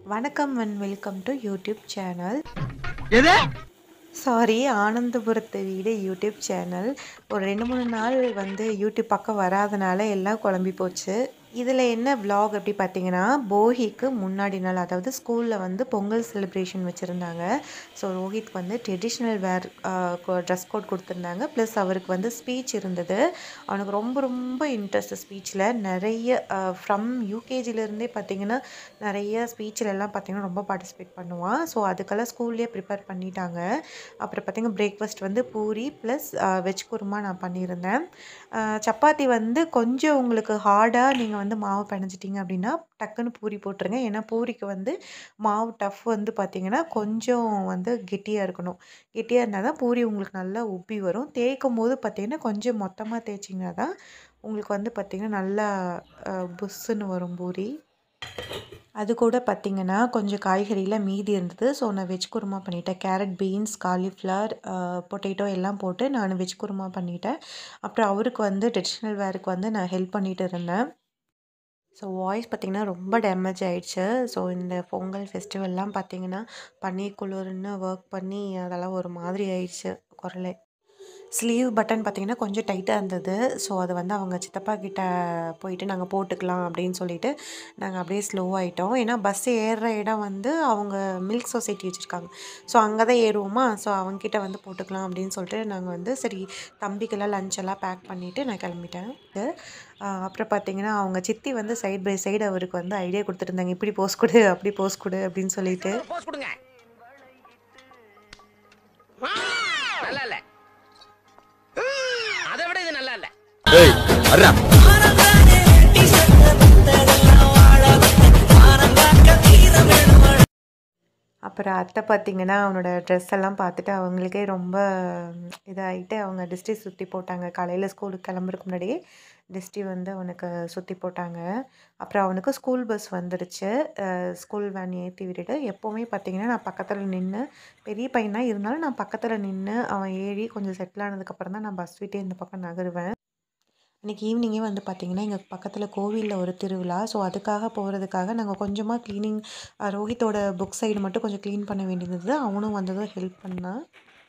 வணக்கம் and welcome to YouTube channel எது sorry ஆனந்தபுரத்து வீடு யூடியூப் சேனல் ஒரு ரெண்டு மூணு நாள் வந்து யூடியூப் பக்கம் வராதனால எல்லாம் குழம்பி போச்சு இதில் என்ன vlog அப்படி பார்த்தீங்கன்னா போகிக்கு முன்னாடி நாள் அதாவது ஸ்கூலில் வந்து பொங்கல் செலிப்ரேஷன் வச்சுருந்தாங்க ஸோ ரோஹித் வந்து ட்ரெடிஷ்னல் வேர் ட்ரெஸ் கோட் கொடுத்துருந்தாங்க ப்ளஸ் அவருக்கு வந்து ஸ்பீச் இருந்தது அவனுக்கு ரொம்ப ரொம்ப இன்ட்ரெஸ்ட் ஸ்பீச்சில் நிறைய ஃப்ரம் யூகேஜிலேருந்தே பார்த்தீங்கன்னா நிறைய ஸ்பீச்சில் எல்லாம் பார்த்தீங்கன்னா ரொம்ப பார்ட்டிசிபேட் பண்ணுவான் ஸோ அதுக்கெல்லாம் ஸ்கூல்லேயே ப்ரிப்பேர் பண்ணிட்டாங்க அப்புறம் பார்த்தீங்கன்னா பிரேக்ஃபாஸ்ட் வந்து பூரி ப்ளஸ் வெஜ் குருமா நான் பண்ணியிருந்தேன் அஹ் சப்பாத்தி வந்து கொஞ்சம் உங்களுக்கு ஹார்டாக நீங்கள் வந்து மாவு பிணைஞ்சிட்டிங்க அப்படின்னா டக்குன்னு பூரி போட்டுருங்க ஏன்னா பூரிக்கு வந்து மாவு டஃப் வந்து பார்த்தீங்கன்னா கொஞ்சம் வந்து கெட்டியாக இருக்கணும் கெட்டியாக இருந்தால் தான் பூரி உங்களுக்கு நல்லா உப்பி வரும் தேய்க்கும் போது பார்த்தீங்கன்னா கொஞ்சம் மொத்தமாக தேய்ச்சிங்கன்னா தான் உங்களுக்கு வந்து பார்த்தீங்கன்னா நல்லா அஹ், புஸ்ஸுன்னு வரும் பூரி அது கூட பார்த்திங்கன்னா கொஞ்சம் காய்கறியில் மீதி இருந்தது ஸோ நான் வெஜ் குருமா பண்ணிட்டேன் கேரட் பீன்ஸ் காலிஃப்ளவர் பொட்டேட்டோ எல்லாம் போட்டு நான் வெஜ் குருமா பண்ணிட்டேன் அப்புறம் அவருக்கு வந்து ட்ரெடிஷ்னல் வேருக்கு வந்து நான் ஹெல்ப் பண்ணிட்டு இருந்தேன் ஸோ வாய்ஸ் பார்த்திங்கன்னா ரொம்ப டேமேஜ் ஆயிடுச்சு ஸோ இந்த பொங்கல் ஃபெஸ்டிவல்லாம் பார்த்திங்கன்னா பன்னீர் குளிர்னு ஒர்க் பண்ணி அதெல்லாம் ஒரு மாதிரி ஆயிடுச்சு குரலே ஸ்லீவ் பட்டன் பார்த்திங்கன்னா கொஞ்சம் டைட்டாக இருந்தது ஸோ அதை வந்து அவங்க சித்தப்பா கிட்ட போயிட்டு நாங்கள் போட்டுக்கலாம் அப்படின்னு சொல்லிட்டு நாங்கள் அப்படியே ஸ்லோ ஆகிட்டோம் ஏன்னா பஸ் ஏறுற இடம் வந்து அவங்க மில்க் சொசைட்டி வச்சுருக்காங்க ஸோ அங்கே தான் ஏறுவோமா ஸோ அவங்கக்கிட்ட வந்து போட்டுக்கலாம் அப்படின்னு சொல்லிட்டு நாங்கள் வந்து சரி தம்பிக்கெல்லாம் லஞ்ச் எல்லாம் பேக் பண்ணிவிட்டு நான் கிளம்பிட்டேன் ஆஹ் அப்புறம் பார்த்தீங்கன்னா அவங்க சித்தி வந்து சைடு பை சைடு அவருக்கு வந்து ஐடியா கொடுத்துருந்தாங்க இப்படி போஸ் கொடு அப்படி போஸ் கொடு அப்படின்னு சொல்லிட்டு போஸ் கொடுங்க நல்லா இல்ல அதை விட இது நல்லா இல்ல ஏய் அர்ரா அப்புறம் அத்தை பார்த்தீங்கன்னா அவனோட ட்ரெஸ் எல்லாம் பார்த்துட்டு அவங்களுக்கே ரொம்ப இதாகிட்டு அவங்க டிஸ்ட்ரி சுற்றி போட்டாங்க காலையில் ஸ்கூலுக்கு கிளம்புறதுக்கு முன்னாடியே டிஸ்ட்ரி வந்து அவனுக்கு சுற்றி போட்டாங்க அப்புறம் அவனுக்கு ஸ்கூல் பஸ் வந்துடுச்சு ஸ்கூல் வேன் ஏற்றி விட்டுட்டு எப்போவுமே பார்த்தீங்கன்னா நான் பக்கத்தில் நின்று பெரிய பையனா இருந்தாலும் நான் பக்கத்தில் நின்று அவன் ஏறி கொஞ்சம் செட்டில் ஆனதுக்கப்புறம் தான் நான் பஸ் விட்டே இந்த பக்கம் நகருவேன் அன்றைக்கி ஈவினிங்கே வந்து பார்த்திங்கன்னா எங்கள் பக்கத்தில் கோவிலில் ஒரு திருவிழா ஸோ அதுக்காக போகிறதுக்காக நாங்கள் கொஞ்சமாக க்ளீனிங் ரோஹித்தோட புக் சைடு மட்டும் கொஞ்சம் க்ளீன் பண்ண வேண்டியது அவனும் வந்ததும் ஹெல்ப் பண்ணான்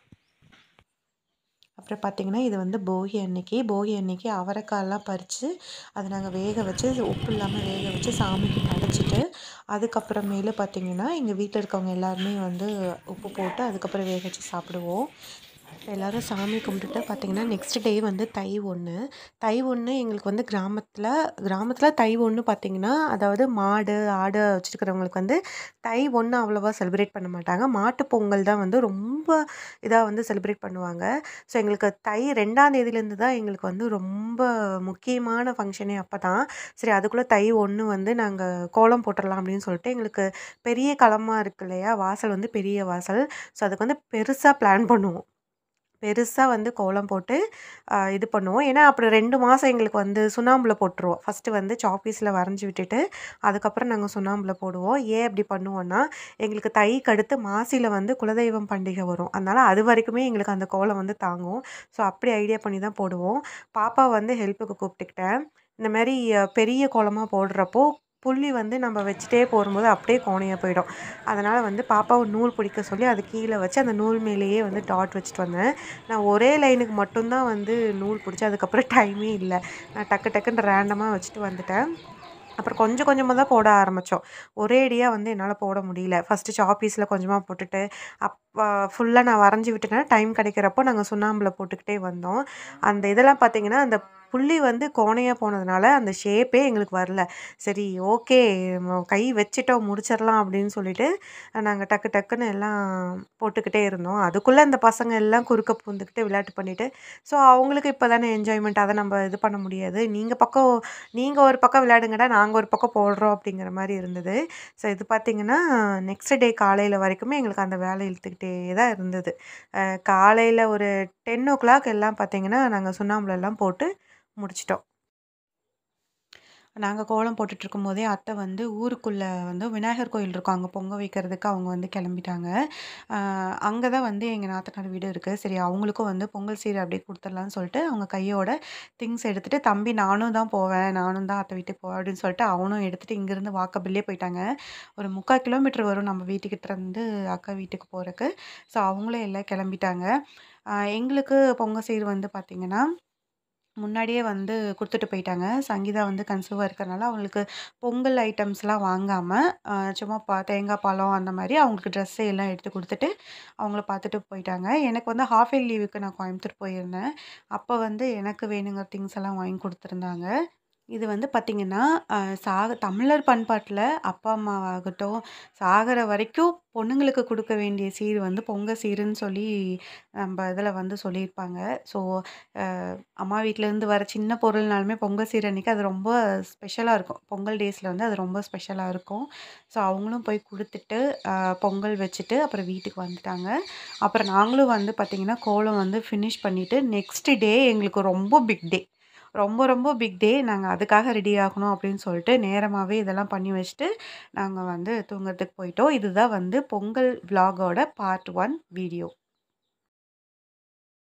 அப்புறம் பார்த்திங்கன்னா இது வந்து போகி அன்னைக்கு போகி அன்னைக்கு அவரைக்காயெல்லாம் பறித்து அதை நாங்கள் வேக வச்சு உப்பு இல்லாமல் வேக வச்சு சாமிக்கு படைச்சிட்டு அதுக்கப்புறமேலு பார்த்திங்கன்னா எங்கள் வீட்டில் இருக்கவங்க எல்லாருமே வந்து உப்பு போட்டு அதுக்கப்புறம் வேக வச்சு சாப்பிடுவோம் எல்லோரும் சாமி கும்பிட்டுட்டு பார்த்திங்கன்னா நெக்ஸ்ட் டே வந்து தை ஒன்று தை ஒன்று எங்களுக்கு வந்து கிராமத்தில் கிராமத்தில் தை ஒன்று பார்த்திங்கன்னா அதாவது மாடு ஆடு வச்சுருக்கிறவங்களுக்கு வந்து தை ஒன்று அவ்வளோவா செலிப்ரேட் பண்ண மாட்டாங்க மாட்டு பொங்கல் தான் வந்து ரொம்ப இதாக வந்து செலிப்ரேட் பண்ணுவாங்க ஸோ எங்களுக்கு தை ரெண்டாம் தேதியிலேருந்து தான் எங்களுக்கு வந்து ரொம்ப முக்கியமான ஃபங்க்ஷனே அப்போ தான் சரி அதுக்குள்ளே தை ஒன்று வந்து நாங்கள் கோலம் போட்டுடலாம் அப்படின்னு சொல்லிட்டு எங்களுக்கு பெரிய களமாக இருக்கு இல்லையா வாசல் வந்து பெரிய வாசல் ஸோ அதுக்கு வந்து பெருசாக பிளான் பண்ணுவோம் பெருசாக வந்து கோலம் போட்டு ஆஹ், இது பண்ணுவோம் ஏன்னா அப்புறம் ரெண்டு மாதம் எங்களுக்கு வந்து சுண்ணாம்பில் போட்டுருவோம் ஃபஸ்ட்டு வந்து சாப்பீஸில் வரைஞ்சி விட்டுட்டு அதுக்கப்புறம் நாங்கள் சுண்ணாம்பில் போடுவோம் ஏன் அப்படி பண்ணுவோன்னா எங்களுக்கு தைக்கு அடுத்து மாசியில் வந்து குலதெய்வம் பண்டிகை வரும் அதனால் அது வரைக்குமே எங்களுக்கு அந்த கோலம் வந்து தாங்கும் ஸோ அப்படி ஐடியா பண்ணி தான் போடுவோம் பாப்பா வந்து ஹெல்ப்புக்கு கூப்பிட்டுக்கிட்டேன் இந்த மாதிரி அஹ், பெரிய கோலமாக போடுறப்போ புள்ளி வந்து நம்ம வச்சுட்டே போகும்போது அப்படியே கோணையாக போயிடும் அதனால் வந்து பாப்பாவை நூல் பிடிக்க சொல்லி அது கீழே வச்சு அந்த நூல் மேலேயே வந்து டாட் வச்சுட்டு வந்தேன் நான் ஒரே லைனுக்கு மட்டும்தான் வந்து நூல் பிடிச்சி அதுக்கப்புறம் டைமே இல்லை நான் டக்கு டக்குன்னு ரேண்டமாக வச்சுட்டு வந்துட்டேன் அப்புறம் கொஞ்சம் கொஞ்சமாக தான் போட ஆரம்பித்தோம் ஒரேடியாக வந்து என்னால் போட முடியல ஃபஸ்ட்டு சாப்பீஸில் கொஞ்சமாக போட்டுட்டு அப்போ ஃபுல்லாக நான் வரைஞ்சி விட்டுட்டேன் டைம் கிடைக்கிறப்போ நாங்கள் சுண்ணாம்பில் போட்டுக்கிட்டே வந்தோம் அந்த இதெல்லாம் பார்த்தீங்கன்னா அந்த புள்ளி வந்து கோணையாக போனதுனால அந்த ஷேப்பே எங்களுக்கு வரல சரி ஓகே கை வச்சுட்டோம் முடிச்சிடலாம் அப்படின்னு சொல்லிட்டு நாங்கள் டக்கு டக்குன்னு எல்லாம் போட்டுக்கிட்டே இருந்தோம் அதுக்குள்ளே இந்த பசங்க எல்லாம் குறுக்க பூந்துக்கிட்டு விளையாட்டு பண்ணிட்டு ஸோ அவங்களுக்கு இப்போ தானே என்ஜாய்மெண்ட் அதை நம்ம இது பண்ண முடியாது நீங்கள் பக்கம் நீங்கள் ஒரு பக்கம் விளையாடுங்கடா நாங்கள் ஒரு பக்கம் போடுறோம் அப்படிங்கிற மாதிரி இருந்தது ஸோ இது பார்த்திங்கன்னா நெக்ஸ்ட் டே காலையில் வரைக்குமே எங்களுக்கு அந்த வேலை இழுத்துக்கிட்டே தான் இருந்தது காலையில் ஒரு டென் ஓ கிளாக் எல்லாம் பார்த்திங்கன்னா நாங்கள் சுண்ணாம்புல எல்லாம் போட்டு முடிச்சிட்டோம் நாங்க கோலம் போட்டுட்ருக்கும்போதே அத்தை வந்து ஊருக்குள்ள வந்து விநாயகர் கோயில் இருக்கும். அங்க பொங்க வைக்கிறதுக்கு அவங்க வந்து கிளம்பிட்டாங்க. அ அங்க தான் வந்து எங்க நாத்தனார் வீடு இருக்கு. சரி அவங்களுக்கும் வந்து பொங்கல் சீர் அப்படியே குடுத்துடலான்னு சொல்லிட்டு, அவங்க கையோட திங்ஸ் எடுத்துட்டு, "தம்பி நானும் தான் போவேன். நானும் தான் அத்தை வீட்டுக்கு போவேன்" அப்படின்னு சொல்லிட்டு அவனும் எடுத்துட்டு இங்கேருந்து வாக்கபிள்லே போயிட்டாங்க. ஒரு 3/4 கிலோமீட்டர் வரும் நம்ம வீட்டுக்கிட்டேருந்து அக்கா வீட்டுக்கு போறக்கு. ஸோ அவங்களும் எல்லாம் கிளம்பிட்டாங்க. அ எங்களுக்கு பொங்க சீர் வந்து பார்த்தீங்கன்னா, முன்னாடியே வந்து குடுத்துட்டு போயிட்டாங்க. சங்கீதா வந்து கன்சீவா இருக்கறனால அவங்களுக்கு பொங்கல் ஐட்டம்ஸ்லாம் வாங்காம, அ சும்மா ப தேங்காய் பழம் அந்த மாரி அவங்களுக்கு ட்ரெஸ் எல்லாம் எடுத்து குடுத்துட்டு, அவங்கள பார்த்துட்டு போயிட்டாங்க. எனக்கு வந்து ஹாஃப் இயர்லி லீவுக்கு நான் கோயம்புத்தூர் போயிருந்தேன். அப்ப வந்து எனக்கு வேணுங்கிற திங்ஸ் எல்லாம் வாங்கி குடுத்துருந்தாங்க. இது வந்து பார்த்தீங்கன்னா, அ சாக தமிழர் பண்பாட்டுல அப்பா, அம்மாவாகட்டும், சாகுற வரைக்கும் பொண்ணுங்களுக்கு குடுக்க வேண்டிய சீர் வந்து பொங்க சீருன்னு சொல்லி நம்ப இதில வந்து சொல்லியிருப்பாங்க. ஸோ அ அம்மா வீட்லேருந்து வர சின்ன பொருள்னாலுமே பொங்கல் சீர் அன்னைக்கு அது ரொம்ப ஸ்பெஷலா இருக்கும். பொங்கல் டேஸ்ல வந்து அது ரொம்ப ஸ்பெஷலா இருக்கும். ஸோ அவங்களும் போய் குடுத்துட்டு, அ பொங்கல் வச்சுட்டு அப்புறம் வீட்டுக்கு வந்துட்டாங்க. அப்புறம் நாங்களும் வந்து பார்த்தீங்கன்னா, கோலம் வந்து ஃபினிஷ் பண்ணிட்டு, நெக்ஸ்ட் டே எங்களுக்கு ரொம்ப பிக் டே. ரொம்ப ரொம்ப பிக் டே. நாங்க அதுக்காக ரெடி ஆகணும் அப்படின்னு சொல்லிட்டு, நேரமாவே இதெல்லாம் பண்ணி வச்சுட்டு, நாங்க வந்து தூங்குறதுக்கு போயிட்டோம். இதுதான் வந்து பொங்கல் விளாகோட பார்ட் 1 வீடியோ.